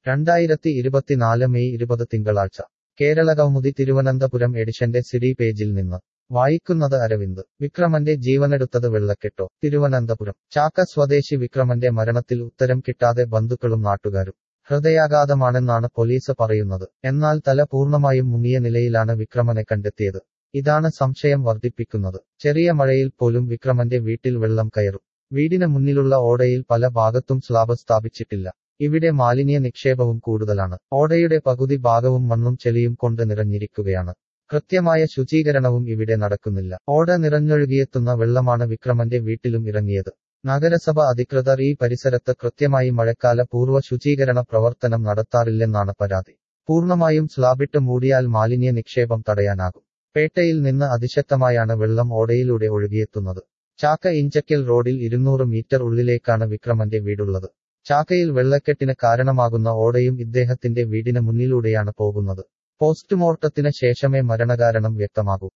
രണ്ടായിരത്തി ഇരുപത്തിനാല് മെയ് ഇരുപത് തിങ്കളാഴ്ച കേരള കൗമുദി തിരുവനന്തപുരം എഡിഷന്റെ സിഡി പേജിൽ നിന്ന് വായിക്കുന്നത് അരവിന്ദ് വിക്രമന്റെ ജീവനെടുത്തത് വെള്ളക്കെട്ടോ തിരുവനന്തപുരം ചാക്ക സ്വദേശി വിക്രമന്റെ മരണത്തിൽ ഉത്തരം കിട്ടാതെ ബന്ധുക്കളും നാട്ടുകാരും ഹൃദയാഘാതമാണെന്നാണ് പോലീസ് പറയുന്നത് എന്നാൽ തല പൂർണ്ണമായും മുങ്ങിയ നിലയിലാണ് വിക്രമനെ കണ്ടെത്തിയത് ഇതാണ് സംശയം വർദ്ധിപ്പിക്കുന്നത് ചെറിയ മഴയിൽ പോലും വിക്രമന്റെ വീട്ടിൽ വെള്ളം കയറും വീടിന് മുന്നിലുള്ള ഓടയിൽ പല ഭാഗത്തും സ്ലാബ് സ്ഥാപിച്ചിട്ടില്ല ഇവിടെ മാലിന്യ നിക്ഷേപവും കൂടുതലാണ് ഓടയുടെ പകുതി ഭാഗവും മണ്ണും ചെളിയും കൊണ്ട് നിറഞ്ഞിരിക്കുകയാണ് കൃത്യമായ ശുചീകരണവും ഇവിടെ നടക്കുന്നില്ല ഓട നിറഞ്ഞൊഴുകിയെത്തുന്ന വെള്ളമാണ് വിക്രമന്റെ വീട്ടിലും ഇറങ്ങിയത് നഗരസഭ അധികൃതർ ഈ പരിസരത്ത് കൃത്യമായി മഴക്കാല പൂർവ്വ ശുചീകരണ പ്രവർത്തനം നടത്താറില്ലെന്നാണ് പരാതി പൂർണ്ണമായും സ്ലാബിട്ട് മൂടിയാൽ മാലിന്യ നിക്ഷേപം തടയാനാകും പേട്ടയിൽ നിന്ന് അതിശക്തമായാണ് വെള്ളം ഓടയിലൂടെ ഒഴുകിയെത്തുന്നത് ചാക്ക ഇഞ്ചക്കൽ റോഡിൽ ഇരുന്നൂറ് മീറ്റർ ഉള്ളിലേക്കാണ് വിക്രമന്റെ വീടുള്ളത് ചാക്കയിൽ വെള്ളക്കെട്ടിന് കാരണമാകുന്ന ഓടയും ഇദ്ദേഹത്തിന്റെ വീടിന് മുന്നിലൂടെയാണ് പോകുന്നത് പോസ്റ്റ്മോർട്ടത്തിന് ശേഷമേ മരണകാരണം വ്യക്തമാകൂ